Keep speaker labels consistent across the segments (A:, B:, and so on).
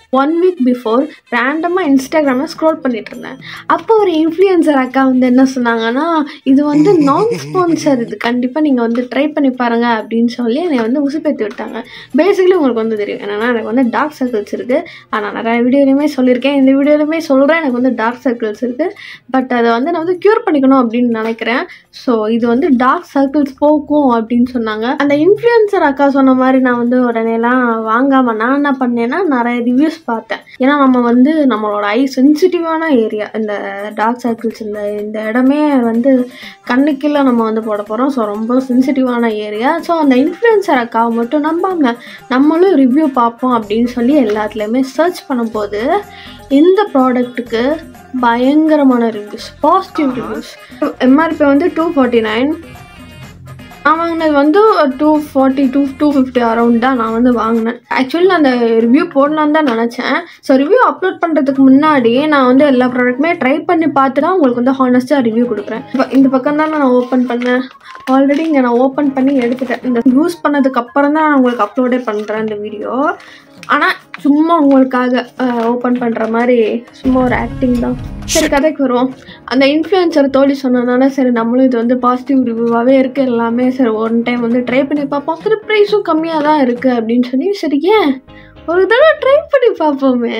A: One week before ரேண்டமாக இன்ஸ்டாகிராமில் scroll பண்ணிட்டு இருந்தேன் அப்போ ஒரு இன்ஃப்ளூயன்சர் அக்கா வந்து என்ன சொன்னாங்கன்னா இது வந்து நான் ஸ்பான்சர் இது கண்டிப்பாக நீங்கள் வந்து ட்ரை பண்ணி பாருங்க அப்படின்னு சொல்லி என்னை வந்து உசுப்பேற்றி விட்டாங்க பேசிக்கலி உங்களுக்கு வந்து தெரியும் என்னன்னா எனக்கு வந்து டார்க் சர்க்கிள்ஸ் இருக்குது நான் நிறைய வீடியோலையுமே சொல்லியிருக்கேன் இந்த வீடியோலையுமே சொல்கிறேன் எனக்கு வந்து டார்க் சர்க்கிள்ஸ் இருக்குது பட் அதை வந்து நான் வந்து க்யூர் பண்ணிக்கணும் அப்படின்னு நினைக்கிறேன் ஸோ இது வந்து டார்க் சர்க்கிள்ஸ் போக்கும் அப்படின்னு சொன்னாங்க அந்த இன்ஃப்ளூயன்சர் அக்கா சொன்ன மாதிரி நான் வந்து உடனேலாம் வாங்காமல் நான் என்ன பண்ணேன்னா நிறைய ரிவ்யூஸ் பார்த்தேன் ஏன்னா நம்ம வந்து நம்மளோட ஐ சென்சிட்டிவான ஏரியா இந்த டார்க் சர்க்கிள்ஸ் இந்த இந்த இடமே வந்து கண்ணுக்கெல்லாம் நம்ம வந்து போட போகிறோம் ஸோ ரொம்ப சென்சிட்டிவான ஏரியா ஸோ அந்த இன்ஃப்ளூயன்சர் அக்காவை மட்டும் நம்பாம நம்மளும் ரிவ்யூ பார்ப்போம் அப்படின்னு சொல்லி எல்லாத்துலேயுமே சர்ச் பண்ணும்போது இந்த ப்ராடக்ட்டுக்கு பயங்கரமான ரிவ்யூஸ் பாசிட்டிவ் ரிவ்யூஸ் எம்ஆர்பி வந்து டூ ஃபார்ட்டி நைன் நான் வாங்கினது வந்து two forty two two fifty around தான் நான் வந்து வாங்கினேன் ஆக்சுவலி நான் அந்த ரிவ்யூ போடலான்னு தான் நினச்சேன் ஸோ ரிவ்யூ அப்லோட் பண்ணுறதுக்கு முன்னாடி நான் வந்து எல்லா ப்ராடக்ட்டுமே ட்ரை பண்ணி பார்த்து தான் உங்களுக்கு வந்து ஹானஸ்ட்டாக ரிவ்யூ கொடுக்குறேன் இப்போ இந்த பக்கம் தான் நான் ஓப்பன் பண்ணேன் ஆல்ரெடி இங்கே நான் ஓப்பன் பண்ணி எடுத்துட்டேன் இந்த யூஸ் பண்ணதுக்கு அப்புறம் தான் நான் உங்களுக்கு அப்லோடே பண்ணுறேன் இந்த வீடியோ ஆனால் சும்மா உங்களுக்காக ஓப்பன் பண்ணுற மாதிரி சும்மா ஒரு ஆக்டிங் தான் சரி கதைக்கு வருவோம் அந்த இன்ஃப்ளூயன்சர் தோழி சொன்னதுனால சரி நம்மளும் இது வந்து பாசிட்டிவ் ரிவ்யூவாகவே இருக்குது எல்லாமே சரி ஒன் டைம் வந்து ட்ரை பண்ணி பார்ப்போம் சரி ப்ரைஸும் கம்மியாக தான் இருக்குது அப்படின்னு சொல்லி சரி ஏன் ஒரு தடவை ட்ரை பண்ணி பார்ப்போமே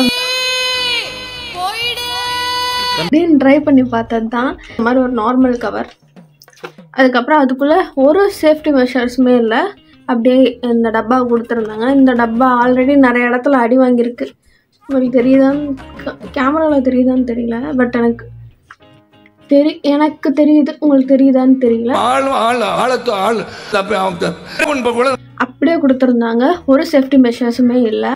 A: அப்படின்னு ட்ரை பண்ணி பார்த்தது தான் இந்த மாதிரி ஒரு நார்மல் கவர் அதுக்கப்புறம் அதுக்குள்ளே ஒரு சேஃப்டி மெஷர்ஸுமே இல்லை அப்படியே இந்த டப்பா கொடுத்துருந்தாங்க இந்த டப்பா ஆல்ரெடி நிறைய இடத்துல அடி வாங்கியிருக்கு உங்களுக்கு தெரியுதான்னு கேமராவில் தெரியுதான்னு தெரியல பட் எனக்கு தெரி எனக்கு தெரியுது உங்களுக்கு தெரியுதான்னு தெரியல
B: ஆள் ஆள் ஆழத்து ஆள் தப்பி அவன் இப்ப கூட
A: அப்படியே கொடுத்துருந்தாங்க ஒரு சேஃப்டி மெஷர்ஸுமே இல்லை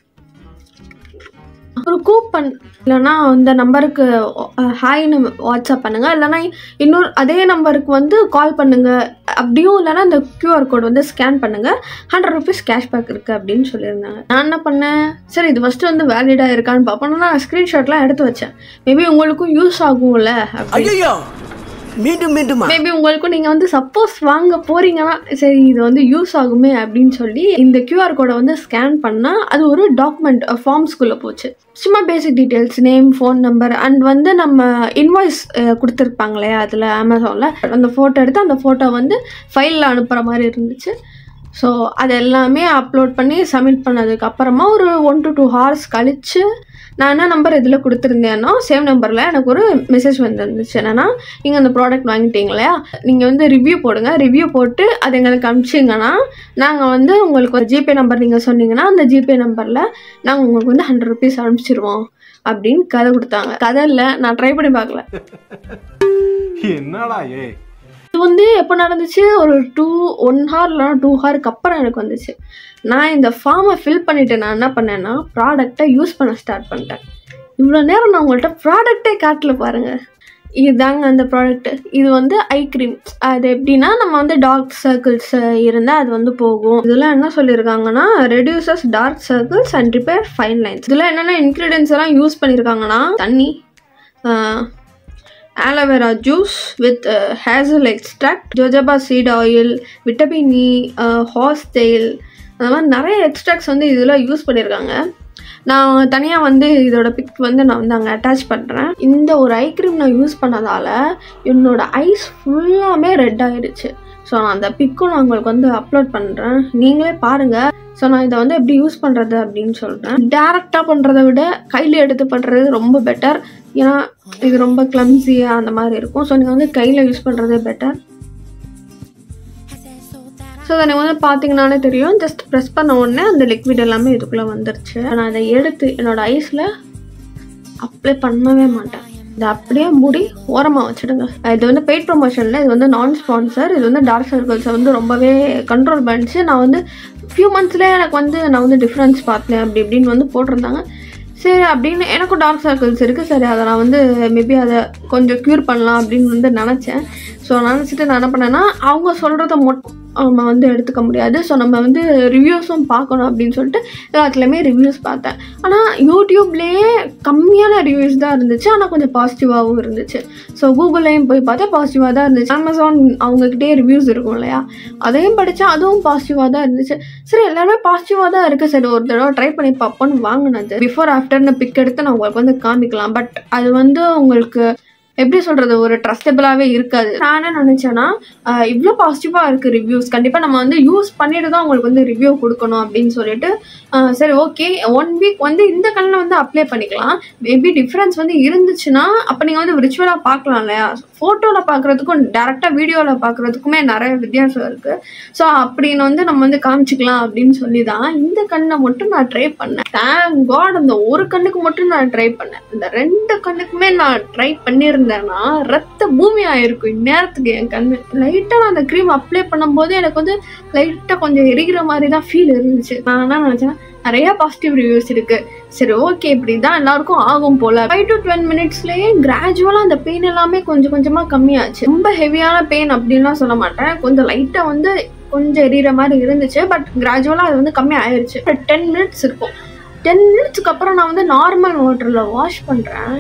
A: ஒரு கூப்பன் இல்லைன்னா இந்த நம்பருக்கு ஹாய்னு வாட்ஸ்அப் பண்ணுங்க இல்லைன்னா இன்னொரு அதே நம்பருக்கு வந்து கால் பண்ணுங்க அப்படியும் இல்லைன்னா இந்த கியூஆர் கோட் வந்து ஸ்கேன் பண்ணுங்க ஹண்ட்ரட் ருபீஸ் கேஷ்பேக் இருக்குது அப்படின்னு சொல்லியிருந்தாங்க நான் என்ன பண்ணேன் சரி இது ஃபஸ்ட்டு வந்து வேலிடாக இருக்கான்னு பார்ப்போம் நான் ஸ்க்ரீன்ஷாட்லாம் எடுத்து வச்சேன் மேபி உங்களுக்கும் யூஸ் ஆகும்ல அப்படி
C: ஐயோ மீண்டும் மீண்டுமா
A: மேபி உங்களுக்கும் நீங்கள் வந்து சப்போஸ் வாங்க போறீங்கன்னா சரி இது வந்து யூஸ் ஆகுமே அப்படின்னு சொல்லி இந்த கியூஆர் கோடை வந்து ஸ்கேன் பண்ணால் அது ஒரு டாக்குமெண்ட் ஃபார்ம்ஸ்குள்ளே போச்சு சும்மா basic details name phone number and வந்து நம்ம இன்வாய்ஸ் கொடுத்துருப்பாங்களே அதில் அமேசானில் அந்த ஃபோட்டோ எடுத்து அந்த ஃபோட்டோ வந்து ஃபைலில் அனுப்புகிற மாதிரி இருந்துச்சு ஸோ அது எல்லாமே அப்லோட் பண்ணி சப்மிட் பண்ணதுக்கு அப்புறமா ஒரு ஒன் டு டூ ஹவர்ஸ் கழித்து நான் என்ன நம்பர் இதில் கொடுத்துருந்தேன்னா சேம் நம்பரில் எனக்கு ஒரு மெசேஜ் வந்துருந்துச்சு என்னென்னா நீங்கள் அந்த ப்ராடக்ட் வாங்கிட்டீங்க இல்லையா நீங்கள் வந்து ரிவ்யூ போடுங்க ரிவ்யூ போட்டு அது எங்களுக்கு அனுப்பிச்சிங்கன்னா நாங்கள் வந்து உங்களுக்கு ஒரு ஜிபே நம்பர் நீங்கள் சொன்னீங்கன்னா அந்த ஜிபே நம்பரில் நாங்கள் உங்களுக்கு வந்து ஹண்ட்ரட் ருபீஸ் அனுப்பிச்சிருவோம் அப்படின்னு கதை கொடுத்தாங்க கதை இல்லை நான் ட்ரை பண்ணி பார்க்கல
D: என்னடா ஏ
A: இது வந்து எப்போ நடந்துச்சு ஒரு டூ ஒன் ஹவர் இல்லைனா டூ ஹவருக்கு அப்புறம் எனக்கு வந்துச்சு நான் இந்த ஃபார்மை ஃபில் பண்ணிட்டு நான் என்ன பண்ணேன்னா ப்ராடக்டை யூஸ் பண்ண ஸ்டார்ட் பண்ணிட்டேன் இவ்வளோ நேரம் நான் உங்கள்கிட்ட ப்ராடக்டே காட்டல பாருங்கள் இதுதாங்க அந்த ப்ராடக்ட் இது வந்து ஐ க்ரீம் அது எப்படின்னா நம்ம வந்து டார்க் சர்க்கிள்ஸ் இருந்தால் அது வந்து போகும் இதெல்லாம் என்ன சொல்லியிருக்காங்கன்னா reduces dark circles and repair fine lines இதில் என்னென்ன இன்க்ரீடியன்ஸ் எல்லாம் யூஸ் பண்ணியிருக்காங்கன்னா தண்ணி aloe vera juice with hazel extract jojoba seed oil vitamin E horse tail அந்த மாதிரி நிறைய எக்ஸ்ட்ராக்ட்ஸ் வந்து இதில் யூஸ் பண்ணியிருக்காங்க நான் தனியாக வந்து இதோட பிக் வந்து நான் வந்து அங்கே அட்டாச் பண்ணுறேன் இந்த ஒரு ஐ க்ரீம் நான் யூஸ் பண்ணதால் என்னோட ஐஸ் ஃபுல்லாமே ரெட் ஆயிடுச்சு ஸோ நான் அந்த பிக்கும் நான் உங்களுக்கு வந்து அப்லோட் பண்ணுறேன் நீங்களே பாருங்கள் ஸோ நான் இதை வந்து எப்படி யூஸ் பண்ணுறது அப்படின்னு சொல்கிறேன் டேரெக்டாக பண்ணுறத விட கையில் எடுத்து பண்ணுறது ரொம்ப பெட்டர் ஏன்னா இது ரொம்ப கிளம்ஸியாக அந்த மாதிரி இருக்கும் ஸோ நீங்கள் வந்து கையில் யூஸ் பண்ணுறதே பெட்டர் ஸோ அதை நீங்கள் வந்து பார்த்தீங்கன்னாலே தெரியும் ஜஸ்ட் ப்ரெஸ் பண்ண உடனே அந்த லிக்விட் எல்லாமே இதுக்குள்ளே வந்துருச்சு நான் அதை எடுத்து என்னோடய ஐஸில் அப்ளை பண்ணவே மாட்டேன் இதை அப்படியே மூடி ஓரமாக வச்சுடுங்க இது வந்து பெய்ட் ப்ரொமோஷனில் இது வந்து நான் ஸ்பான்சர் இது வந்து டார்க் சர்க்கிள்ஸை வந்து ரொம்பவே கண்ட்ரோல் பண்ணிச்சு நான் வந்து ஃபியூ மந்த்ஸ்லேயே எனக்கு வந்து நான் வந்து டிஃப்ரென்ஸ் பார்த்தேன் அப்படி இப்படின்னு வந்து போட்டிருந்தாங்க சரி அப்படின்னு எனக்கும் டார்க் சர்க்கிள்ஸ் இருக்குது சரி அதை நான் வந்து மேபி அதை கொஞ்சம் க்யூர் பண்ணலாம் அப்படின்னு வந்து நினச்சேன் ஸோ நினச்சிட்டு நான் என்ன பண்ணேன்னா அவங்க சொல்கிறத மொட் நம்ம வந்து எடுத்துக்க முடியாது ஸோ நம்ம வந்து ரிவ்யூஸும் பார்க்கணும் அப்படின்னு சொல்லிட்டு எல்லாத்துலேயுமே ரிவ்யூஸ் பார்த்தேன் ஆனால் யூடியூப்லேயே கம்மியான ரிவ்யூஸ் தான் இருந்துச்சு ஆனால் கொஞ்சம் பாசிட்டிவாகவும் இருந்துச்சு ஸோ கூகுள்லேயும் போய் பார்த்தா பாசிட்டிவாக தான் இருந்துச்சு அமேசான் அவங்கக்கிட்டே ரிவ்யூஸ் இருக்கும் இல்லையா அதையும் படித்தா அதுவும் பாசிட்டிவாக தான் இருந்துச்சு சரி எல்லாமே பாசிட்டிவாக தான் இருக்குது சரி ஒரு தடவை ட்ரை பண்ணி பார்ப்போன்னு வாங்கினது பிஃபோர் ஆஃப்டர்னு பிக் எடுத்து நான் உங்களுக்கு வந்து காமிக்கலாம் பட் அது வந்து உங்களுக்கு எப்படி சொல்கிறது ஒரு ட்ரஸ்டபிளாகவே இருக்காது நான் என்ன நினச்சேன்னா இவ்வளோ பாசிட்டிவாக இருக்குது ரிவ்யூஸ் கண்டிப்பாக நம்ம வந்து யூஸ் பண்ணிட்டு தான் உங்களுக்கு வந்து ரிவ்யூ கொடுக்கணும் அப்படின்னு சொல்லிட்டு ஆஹ் சரி ஓகே ஒன் வீக் வந்து இந்த கல்லில் வந்து அப்ளை பண்ணிக்கலாம் மேபி டிஃப்ரென்ஸ் வந்து இருந்துச்சுன்னா அப்போ நீங்கள் வந்து விர்ச்சுவலாக பார்க்கலாம் இல்லையா ஃபோட்டோவில் பார்க்குறதுக்கும் டேரெக்டாக வீடியோவில் பார்க்குறதுக்குமே நிறைய வித்தியாசம் இருக்குது ஸோ அப்படின்னு வந்து நம்ம வந்து காமிச்சிக்கலாம் அப்படின்னு சொல்லி தான் இந்த கண்ணை மட்டும் நான் ட்ரை பண்ணேன் தேங்க் காட் அந்த ஒரு கண்ணுக்கு மட்டும் நான் ட்ரை பண்ணேன் இந்த ரெண்டு கண்ணுக்குமே நான் ட்ரை பண்ணியிருந்தேன்னா ரத்த பூமி ஆயிருக்கும் இந்நேரத்துக்கு என் கண்ணு லைட்டாக நான் அந்த க்ரீம் அப்ளை பண்ணும்போது எனக்கு வந்து லைட்டாக கொஞ்சம் எரிகிற மாதிரி தான் ஃபீல் இருந்துச்சு நான் என்ன நினச்சேன்னா நிறைய பாசிட்டிவ் ரிவ்யூஸ் இருக்கு சரி ஓகே இப்படி தான் எல்லாருக்கும் ஆகும் போல ஃபைவ் டு டுவெல் மினிட்ஸ்லயே கிராஜுவலாக அந்த பெயின் எல்லாமே கொஞ்சம் கொஞ்சமாக கம்மியாச்சு ரொம்ப ஹெவியான பெயின் அப்படின்லாம் சொல்ல மாட்டேன் கொஞ்சம் லைட்டாக வந்து கொஞ்சம் எரியற மாதிரி இருந்துச்சு பட் கிராஜுவலாக அது வந்து கம்மி ஆயிருச்சு டென் மினிட்ஸ் இருக்கும் டென் மினிட்ஸ்க்கு அப்புறம் நான் வந்து நார்மல் வாட்டரில் வாஷ் பண்ணுறேன்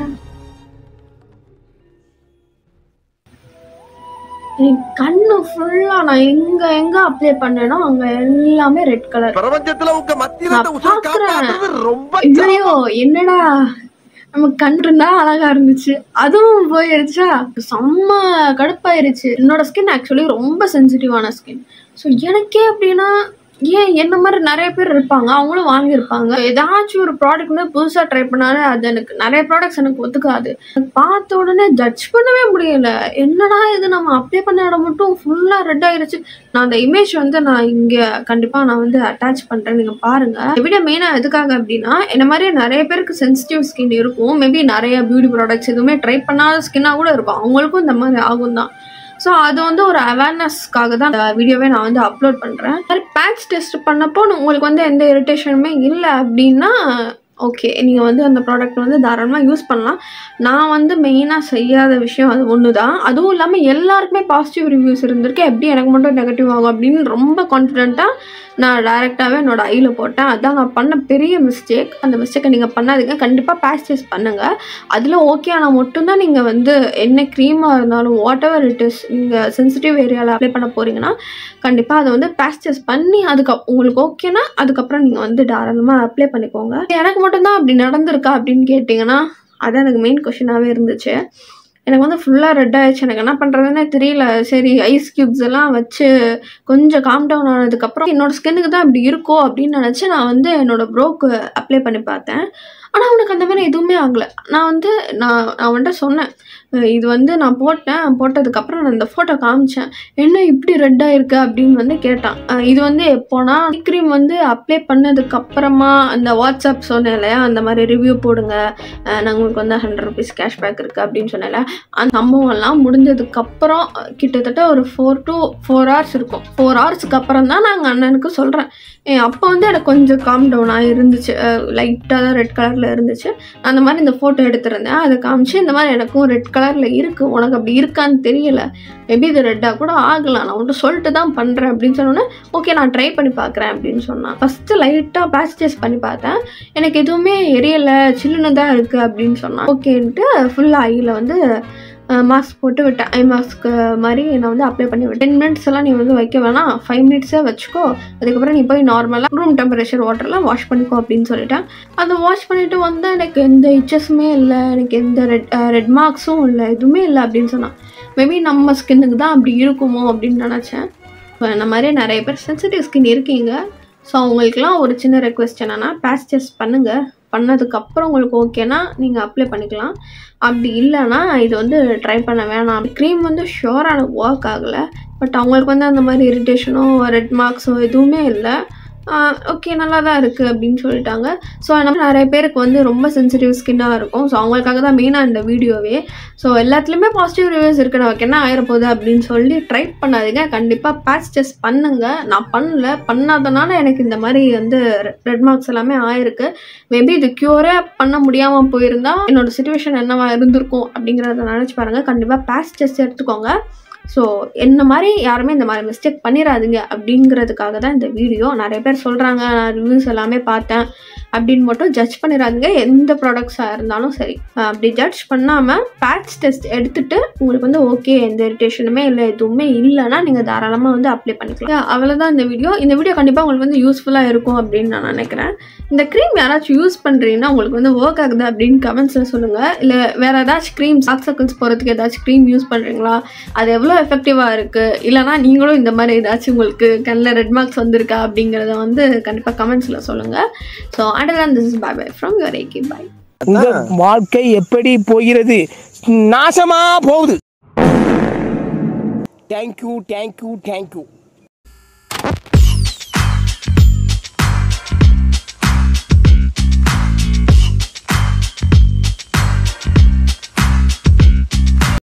A: என் கண்ணு ஃபுல்லா நான் எங்க எங்க அப்ளை பண்ணேனோ அங்க எல்லாமே ரெட் கலர்
C: பிரபஞ்சத்துல உங்க மத்தியில
A: நான்
C: இந்த உசுரை
A: பார்க்கிறேன்.
C: காப்பாத்துறது ரொம்ப
A: ஐயோ என்னடா நம்ம கண் இருந்தா அழகா இருந்துச்சு அதுவும் போயிருச்சா செம்ம கடுப்பாயிருச்சு என்னோட ஸ்கின் ஆக்சுவலி ரொம்ப சென்சிட்டிவான ஸ்கின் ஸோ எனக்கே அப்படின்னா ஏன் என்ன மாதிரி நிறைய பேர் இருப்பாங்க அவங்களும் வாங்கியிருப்பாங்க ஏதாச்சும் ஒரு ப்ராடக்ட் வந்து புதுசாக ட்ரை பண்ணாலே அது எனக்கு நிறைய ப்ராடக்ட்ஸ் எனக்கு ஒத்துக்காது எனக்கு பார்த்த உடனே ஜட்ஜ் பண்ணவே முடியல என்னடா இது நம்ம அப்ளை பண்ண இடம் மட்டும் ஃபுல்லாக ரெட் ஆயிருச்சு நான் அந்த இமேஜ் வந்து நான் இங்கே கண்டிப்பாக நான் வந்து அட்டாச் பண்ணுறேன் நீங்கள் பாருங்கள் விட மெயினாக எதுக்காக அப்படின்னா என்ன மாதிரி நிறைய பேருக்கு சென்சிட்டிவ் ஸ்கின் இருக்கும் மேபி நிறைய பியூட்டி ப்ராடக்ட்ஸ் எதுவுமே ட்ரை பண்ணாத ஸ்கின்னாக கூட இருக்கும் அவங்களுக்கும் இந்த மாதிரி ஆகும் தான் ஸோ அது வந்து ஒரு அவேர்னஸ்க்காக தான் இந்த வீடியோவே நான் வந்து அப்லோட் பண்ணுறேன் மாதிரி பேட்ச் டெஸ்ட் பண்ணப்போ உங்களுக்கு வந்து எந்த இரிட்டேஷனுமே இல்லை அப்படின்னா ஓகே நீங்கள் வந்து அந்த ப்ராடக்ட் வந்து தாராளமாக யூஸ் பண்ணலாம் நான் வந்து மெயினாக செய்யாத விஷயம் அது ஒன்று தான் அதுவும் இல்லாமல் எல்லாருக்குமே பாசிட்டிவ் ரிவ்யூஸ் இருந்திருக்கு எப்படி எனக்கு மட்டும் நெகட்டிவ் ஆகும் அப்படின்னு ரொம்ப கான்ஃபிடென்ட்டாக நான் டைரெக்டாகவே என்னோட ஐயில் போட்டேன் அதான் நான் பண்ண பெரிய மிஸ்டேக் அந்த மிஸ்டேக்கை நீங்கள் பண்ணாதீங்க கண்டிப்பாக பேட்ச் டெஸ்ட் பண்ணுங்கள் அதில் ஓகே ஆனால் மட்டும்தான் நீங்கள் வந்து என்ன க்ரீமாக இருந்தாலும் வாட் எவர் இட் இஸ் நீங்கள் சென்சிட்டிவ் ஏரியாவில் அப்ளை பண்ண போகிறீங்கன்னா கண்டிப்பாக அதை வந்து பேட்ச் டெஸ்ட் பண்ணி அதுக்கு உங்களுக்கு ஓகேனா அதுக்கப்புறம் நீங்கள் வந்து தாராளமாக அப்ளை பண்ணிக்கோங்க எனக்கு மட்டும்தான் அப்படி நடந்திருக்கா அப்படின்னு கேட்டிங்கன்னா அதான் எனக்கு மெயின் கொஷினாகவே இருந்துச்சு எனக்கு வந்து ஃபுல்லாக ரெட் ஆயிடுச்சு எனக்கு என்ன பண்ணுறதுன்னே தெரியல சரி ஐஸ் க்யூப்ஸ் எல்லாம் வச்சு கொஞ்சம் காம் டவுன் ஆனதுக்கப்புறம் என்னோட ஸ்கின்னுக்கு தான் இப்படி இருக்கோ அப்படின்னு நினச்சி நான் வந்து என்னோட ப்ரோக்கு அப்ளை பண்ணி பார்த்தேன் ஆனால் அவனுக்கு அந்த மாதிரி எதுவுமே ஆகலை நான் வந்து நான் நான் வந்துட்டு சொன்னேன் அஹ் இது வந்து நான் போட்டேன் போட்டதுக்கப்புறம் நான் இந்த ஃபோட்டோ காமிச்சேன் என்ன இப்படி ரெட்டாக இருக்கு அப்படின்னு வந்து கேட்டான் அஹ் இது வந்து எப்போனா க்ரீம் வந்து அப்ளை பண்ணதுக்கப்புறமா அந்த வாட்ஸ்அப் சொன்னேன் இல்லையா அந்த மாதிரி ரிவ்யூ போடுங்க அஹ் நான் உங்களுக்கு வந்து ஹண்ட்ரட் ருபீஸ் கேஷ்பேக் இருக்குது அப்படின்னு சொன்னேன்ல அந்த சம்பவம்லாம் முடிஞ்சதுக்கப்புறம் கிட்டத்தட்ட ஒரு ஃபோர் டு ஃபோர் ஹவர்ஸ் இருக்கும் ஃபோர் ஹவர்ஸ்க்கு அப்புறம் தான் நாங்கள் அண்ணனுக்கு சொல்கிறேன் அப்போ வந்து எனக்கு கொஞ்சம் காம் டவுனாக இருந்துச்சு லைட்டாக தான் ரெட் கலரில் இருந்துச்சு அந்த மாதிரி இந்த ஃபோட்டோ எடுத்திருந்தேன் அதை காமிச்சு இந்த மாதிரி எனக்கும் ரெட் கலரில் இருக்குது உனக்கு அப்படி இருக்கான்னு தெரியல மேபி இது ரெட்டாக கூட ஆகலாம் நான் உன்ட்டு சொல்லிட்டு தான் பண்ணுறேன் அப்படின்னு சொன்னோன்னே ஓகே நான் ட்ரை பண்ணி பார்க்குறேன் அப்படின்னு சொன்னான் ஃபஸ்ட்டு லைட்டாக பேச்சஸ் பண்ணி பார்த்தேன் எனக்கு எதுவுமே எரியலை சில்லுன்னு தான் இருக்குது அப்படின்னு சொன்னான் ஓகேன்ட்டு ஃபுல்லாக ஐயில் வந்து மாஸ்க் போட்டு விட்டேன் ஐ மாஸ்க் மாதிரி நான் வந்து அப்ளை பண்ணி விட்டேன் டென் மினிட்ஸ் எல்லாம் நீ வந்து வைக்க வேணாம் ஃபைவ் மினிட்ஸே வச்சுக்கோ அதுக்கப்புறம் நீ போய் நார்மலாக ரூம் டெம்பரேச்சர் வாட்டரில் வாஷ் பண்ணிக்கோ அப்படின்னு சொல்லிட்டேன் அதை வாஷ் பண்ணிட்டு வந்து எனக்கு எந்த இச்சஸுமே இல்லை எனக்கு எந்த ரெட் ரெட் மார்க்ஸும் இல்லை எதுவுமே இல்லை அப்படின்னு சொன்னான் மேபி நம்ம ஸ்கின்னுக்கு தான் அப்படி இருக்குமோ அப்படின்னு நினச்சேன் இப்போ இந்த மாதிரி நிறைய பேர் சென்சிட்டிவ் ஸ்கின் இருக்கீங்க ஸோ அவங்களுக்குலாம் ஒரு சின்ன ரெக்வெஸ்ட் என்னென்னா பேட்ச் டெஸ்ட் பண்ணுங்கள் பண்ணதுக்கப்புறம் உங்களுக்கு ஓகேனா நீங்கள் அப்ளை பண்ணிக்கலாம் அப்படி இல்லைன்னா இது வந்து ட்ரை பண்ண வேணாம் க்ரீம் வந்து ஷுவராக எனக்கு ஒர்க் ஆகலை பட் அவங்களுக்கு வந்து அந்த மாதிரி இரிட்டேஷனோ ரெட் மார்க்ஸோ எதுவுமே இல்லை ஓகே நல்லா தான் இருக்குது அப்படின்னு சொல்லிட்டாங்க ஸோ நம்ம நிறைய பேருக்கு வந்து ரொம்ப சென்சிட்டிவ் ஸ்கின்னாக இருக்கும் ஸோ அவங்களுக்காக தான் மெயினாக இந்த வீடியோவே ஸோ எல்லாத்துலேயுமே பாசிட்டிவ் ரிவ்யூஸ் இருக்குது நமக்கு என்ன ஆயிரப்போகுது அப்படின்னு சொல்லி ட்ரை பண்ணாதீங்க கண்டிப்பாக பேட்ச் டெஸ்ட் பண்ணுங்கள் நான் பண்ணல பண்ணாதனால எனக்கு இந்த மாதிரி வந்து ரெட் மார்க்ஸ் எல்லாமே ஆயிருக்கு மேபி இது க்யூரே பண்ண முடியாமல் போயிருந்தா என்னோட சுச்சுவேஷன் என்னவா இருந்திருக்கும் அப்படிங்கிறத நினச்சி பாருங்கள் கண்டிப்பாக பேட்ச் டெஸ்ட் எடுத்துக்கோங்க ஸோ என்ன மாதிரி யாருமே இந்த மாதிரி மிஸ்டேக் பண்ணிடாதீங்க அப்படிங்கிறதுக்காக தான் இந்த வீடியோ நிறைய பேர் சொல்கிறாங்க நான் ரிவ்யூஸ் எல்லாமே பார்த்தேன் அப்படின்னு மட்டும் ஜட்ஜ் பண்ணிடாதீங்க எந்த ப்ராடக்ட்ஸாக இருந்தாலும் சரி அஹ் அப்படி ஜட்ஜ் பண்ணாமல் பேட்ச் டெஸ்ட் எடுத்துட்டு உங்களுக்கு வந்து ஓகே எந்த இரிட்டேஷனுமே இல்லை எதுவுமே இல்லைன்னா நீங்கள் தாராளமாக வந்து அப்ளை பண்ணிக்கலாம் அவ்வளோதான் இந்த வீடியோ இந்த வீடியோ கண்டிப்பாக உங்களுக்கு வந்து யூஸ்ஃபுல்லாக இருக்கும் அப்படின்னு நான் நினைக்கிறேன் இந்த க்ரீம் யாராச்சும் யூஸ் பண்ணுறீங்கன்னா உங்களுக்கு வந்து ஒர்க் ஆகுது அப்படின்னு கமெண்ட்ஸில் சொல்லுங்கள் இல்லை வேறு ஏதாச்சும் க்ரீம் டார்க் சர்க்கிள்ஸ் போகிறதுக்கு ஏதாச்சும் க்ரீம் யூஸ் பண்ணுறீங்களா அது எவ்வளோ எஃபெக்டிவாக இருக்குது இல்லைனா நீங்களும் இந்த மாதிரி ஏதாச்சும் உங்களுக்கு கண்ணில் ரெட் மார்க்ஸ் வந்திருக்கா அப்படிங்கிறத வந்து கண்டிப்பாக கமெண்ட்ஸில் சொல்லுங்கள் so under this is bye bye from your ஏகி பை
D: உங்க வாழ்க்கை எப்படி போகிறது நாசமா போகுது தேங்க்யூ தேங்க்யூ தேங்க்யூ